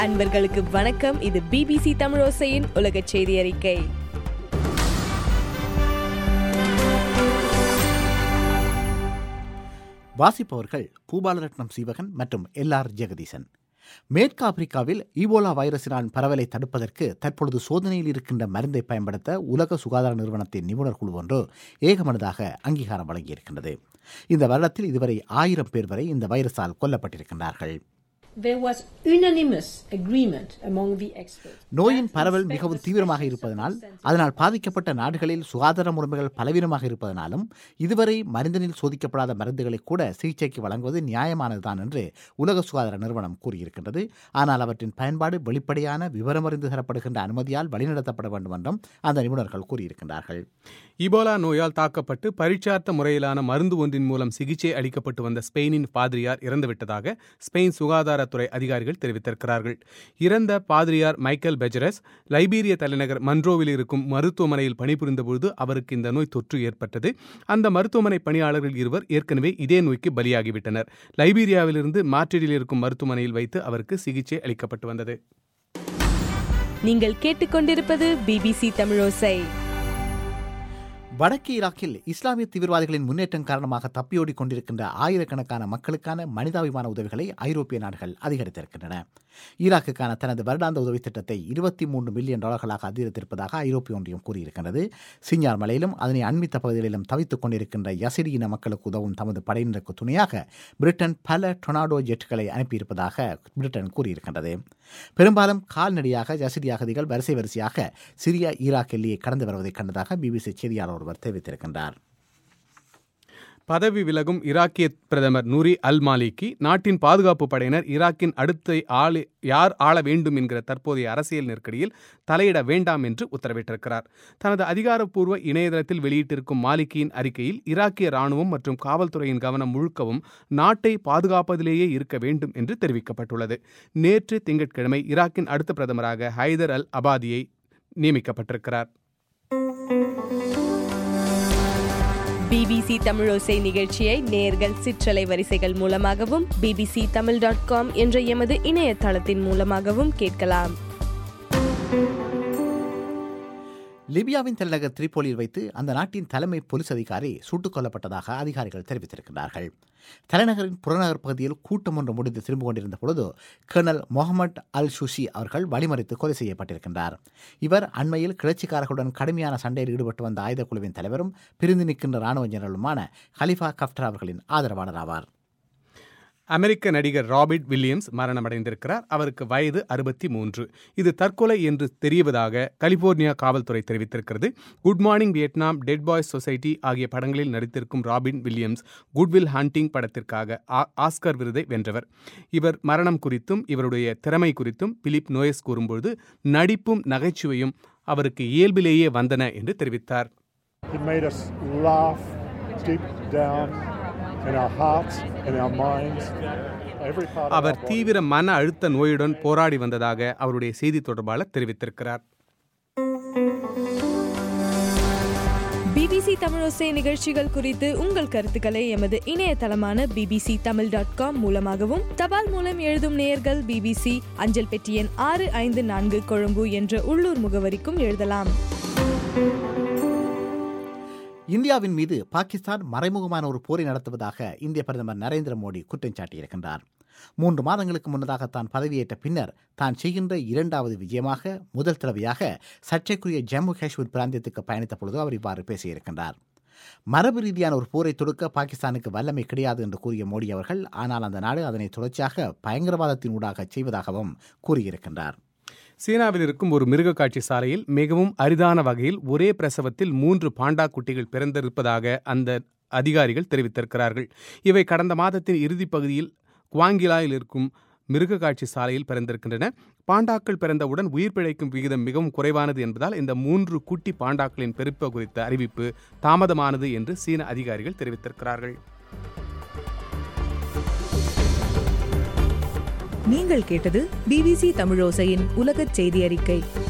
அன்பர்களுக்கு வணக்கம் இது பிபிசி தமிழோசையின் உலக செய்தி அறிக்கை வாசிப்பவர்கள் பூபாலரட்னம் சீவகன் மற்றும் எல் ஆர் ஜெகதீசன் மேற்கு ஆப்பிரிக்காவில் ஈபோலா வைரஸினால் பரவலை தடுப்பதற்கு தற்பொழுது சோதனையில் இருக்கின்ற மருந்தை பயன்படுத்த உலக சுகாதார நிறுவனத்தின் நிபுணர் குழு ஒன்று ஏகமனதாக அங்கீகாரம் வழங்கியிருக்கின்றது இந்த வருடத்தில் இதுவரை ஆயிரம் பேர் வரை இந்த வைரஸால் கொல்லப்பட்டிருக்கின்றார்கள் There was unanimous agreement among the experts. நோயின் பரவல் மிகவும் தீவிரமாக இருப்பதனால் அதனால் பாதிக்கப்பட்ட நாடுகளில் சுகாதார முறைமைகள் பலவீனமாக இருப்பதனாலும் இதுவரை மருந்தினில் சோதிக்கப்படாத மருந்துகளை கூட சிகிச்சைக்கு வழங்குவது நியாயமானதுதான் என்று உலக சுகாதார நிறுவனம் கூறியிருக்கின்றது ஆனால் அவற்றின் பயன்பாடு வெளிப்படையான விவரமறிந்து தரப்படுகின்ற அனுமதியால் வழிநடத்தப்பட வேண்டும் என்றும் அந்த நிபுணர்கள் கூறியிருக்கின்றார்கள் இபோலா நோயால் தாக்கப்பட்டு பரீட்சார்த்த முறையிலான மருந்து ஒன்றின் மூலம் சிகிச்சை அளிக்கப்பட்டு வந்த ஸ்பெயினின் பாதிரியார் இறந்துவிட்டதாக ஸ்பெயின் சுகாதாரத்துறை அதிகாரிகள் தெரிவித்திருக்கிறார்கள் இறந்த பாதிரியார் மைக்கேல் பெஜரஸ் லைபீரிய தலைநகர் மன்ரோவில் இருக்கும் மருத்துவமனையில் பணிபுரிந்தபொழுது அவருக்கு இந்த நோய் தொற்று ஏற்பட்டது அந்த மருத்துவமனை பணியாளர்கள் இருவர் ஏற்கனவே இதே நோய்க்கு பலியாகிவிட்டனர் லைபீரியாவிலிருந்து மாட்ரிடில் இருக்கும் மருத்துவமனையில் வைத்து அவருக்கு சிகிச்சை அளிக்கப்பட்டு வந்தது நீங்கள் கேட்டுக்கொண்டிருப்பது பிபிசி தமிழோசை வடக்கு ஈராக்கில் இஸ்லாமிய தீவிரவாதிகளின் முன்னேற்றம் காரணமாக தப்பியோடிக் கொண்டிருக்கின்ற ஆயிரக்கணக்கான மக்களுக்கான மனிதாபிமான உதவிகளை ஐரோப்பிய நாடுகள் அதிகரித்திருக்கின்றன ஈராக்குக்கான தனது வருடாந்த உதவி திட்டத்தை இருபத்தி மூன்று மில்லியன் டாலர்களாக அதிகரித்திருப்பதாக ஐரோப்பிய ஒன்றியம் கூறியிருக்கிறது சிஞ்சார் மலையிலும் அதனை அண்மித்த பகுதிகளிலும் தவித்துக் கொண்டிருக்கின்ற யசிடி இன மக்களுக்கு உதவும் தமது படையினருக்கு துணையாக பிரிட்டன் பல டொனாடோ ஜெட்டுகளை அனுப்பியிருப்பதாக பிரிட்டன் கூறியிருக்கின்றது பெரும்பாலும் கால்நடையாக ஜசிடி அகதிகள் வரிசை வரிசையாக சிரியா ஈராக் எல்லையை கடந்து வருவதை கண்டதாக பிபிசி செய்தியாளர் ஒருவர் தெரிவித்திருக்கின்றார் பதவி விலகும் ஈராக்கிய பிரதமர் நூரி அல் மாலிகி நாட்டின் பாதுகாப்பு படையினர் ஈராக்கின் அடுத்த ஆளு யார் ஆள வேண்டும் என்கிற தற்போதைய அரசியல் நெருக்கடியில் தலையிட வேண்டாம் என்று உத்தரவிட்டிருக்கிறார் தனது அதிகாரப்பூர்வ இணையதளத்தில் வெளியிட்டிருக்கும் மாலிகியின் அறிக்கையில் ஈராக்கிய ராணுவம் மற்றும் காவல்துறையின் கவனம் முழுக்கவும் நாட்டை பாதுகாப்பதிலேயே இருக்க வேண்டும் என்று தெரிவிக்கப்பட்டுள்ளது நேற்று திங்கட்கிழமை ஈராக்கின் அடுத்த பிரதமராக ஹைதர் அல் அபாதியை நியமிக்கப்பட்டிருக்கிறார் பிபிசி தமிழோசை நிகழ்ச்சியை நேர்கள் சிற்றலை வரிசைகள் மூலமாகவும் பிபிசி தமிழ் டாட் காம் என்ற எமது இணையதளத்தின் மூலமாகவும் கேட்கலாம் லிபியாவின் தலைநகர் திரிபோலியில் வைத்து அந்த நாட்டின் தலைமை போலீஸ் அதிகாரி சுட்டுக் கொல்லப்பட்டதாக அதிகாரிகள் தெரிவித்திருக்கிறார்கள் தலைநகரின் புறநகர் பகுதியில் கூட்டம் ஒன்று முடிந்து திரும்பிக் கொண்டிருந்த பொழுது கர்னல் முகமது அல் ஷுஷி அவர்கள் வழிமறித்து கொலை செய்யப்பட்டிருக்கின்றார் இவர் அண்மையில் கிளர்ச்சிக்காரர்களுடன் கடுமையான சண்டையில் ஈடுபட்டு வந்த ஆயுத குழுவின் தலைவரும் பிரிந்து நிற்கின்ற ராணுவ ஜெனரலுமான ஹலிஃபா கப்டர் அவர்களின் ஆதரவாளர் ஆவார் அமெரிக்க நடிகர் ராபர்ட் வில்லியம்ஸ் மரணமடைந்திருக்கிறார் அவருக்கு வயது அறுபத்தி மூன்று இது தற்கொலை என்று தெரிவதாக கலிபோர்னியா காவல்துறை தெரிவித்திருக்கிறது good morning Vietnam dead poets society ஆகிய படங்களில் நடித்திருக்கும் ராபின் வில்லியம்ஸ் குட்வில் ஹண்டிங் படத்திற்காக ஆஸ்கர் விருதை வென்றவர் இவர் மரணம் குறித்தும் இவருடைய திறமை குறித்தும் பிலிப் நோயஸ் கூறும்பொழுது நடிப்பும் நகைச்சுவையும் அவருக்கு இயல்பிலேயே வந்தன என்று தெரிவித்தார் It made us laugh deep down in our hearts, in our minds, every part of our our body. தீவிர மன அழுத்த நோயுடன் போராடி வந்ததாக அவருடைய செய்தி தொடர்பாளர் தெரிவித்திருக்கிறார் பிபிசி தமிழோசை நிகழ்ச்சிகள் குறித்து உங்கள் கருத்துக்களை எமது இணையதளமான பிபிசி தமிழ் டாட் காம் மூலமாகவும் தபால் மூலம் எழுதும் நேயர்கள் பிபிசி அஞ்சல் பெட்டி எண் ஆறு ஐந்து நான்கு கொழும்பு என்ற உள்ளூர் முகவரிக்கும் எழுதலாம் இந்தியாவின் மீது பாகிஸ்தான் மறைமுகமான ஒரு போரை நடத்துவதாக இந்திய பிரதமர் நரேந்திர மோடி குற்றம் சாட்டியிருக்கின்றார் மூன்று மாதங்களுக்கு முன்னதாக தான் பதவியேற்ற பின்னர் தான் செய்கின்ற இரண்டாவது விஜயமாக முதல் தடவையாக சர்ச்சைக்குரிய ஜம்மு காஷ்மீர் பிராந்தியத்துக்கு பயணித்த பொழுது அவர் இவ்வாறு பேசியிருக்கின்றார் மரபு ரீதியான ஒரு போரை தொடுக்க பாகிஸ்தானுக்கு வல்லமை கிடையாது என்று கூறிய மோடி அவர்கள் ஆனால் அந்த நாடு அதனை தொடர்ச்சியாக பயங்கரவாதத்தின் ஊடாக செய்வதாகவும் கூறியிருக்கின்றார் சீனாவில் இருக்கும் ஒரு மிருக காட்சி சாலையில் மிகவும் அரிதான வகையில் ஒரே பிரசவத்தில் மூன்று பாண்டா குட்டிகள் பிறந்திருப்பதாக அந்த அதிகாரிகள் தெரிவித்திருக்கிறார்கள் இவை கடந்த மாதத்தின் இறுதிப் பகுதியில் குவாங்கிலாயில் இருக்கும் மிருக காட்சி சாலையில் பிறந்திருக்கின்றன பாண்டாக்கள் பிறந்தவுடன் உயிர் பிழைக்கும் விகிதம் மிகவும் குறைவானது என்பதால் இந்த மூன்று குட்டி பாண்டாக்களின் பெருப்ப குறித்த அறிவிப்பு தாமதமானது என்று சீன அதிகாரிகள் தெரிவித்திருக்கிறார்கள் நீங்கள் கேட்டது பிபிசி தமிழோசையின் உலகச் செய்தி அறிக்கை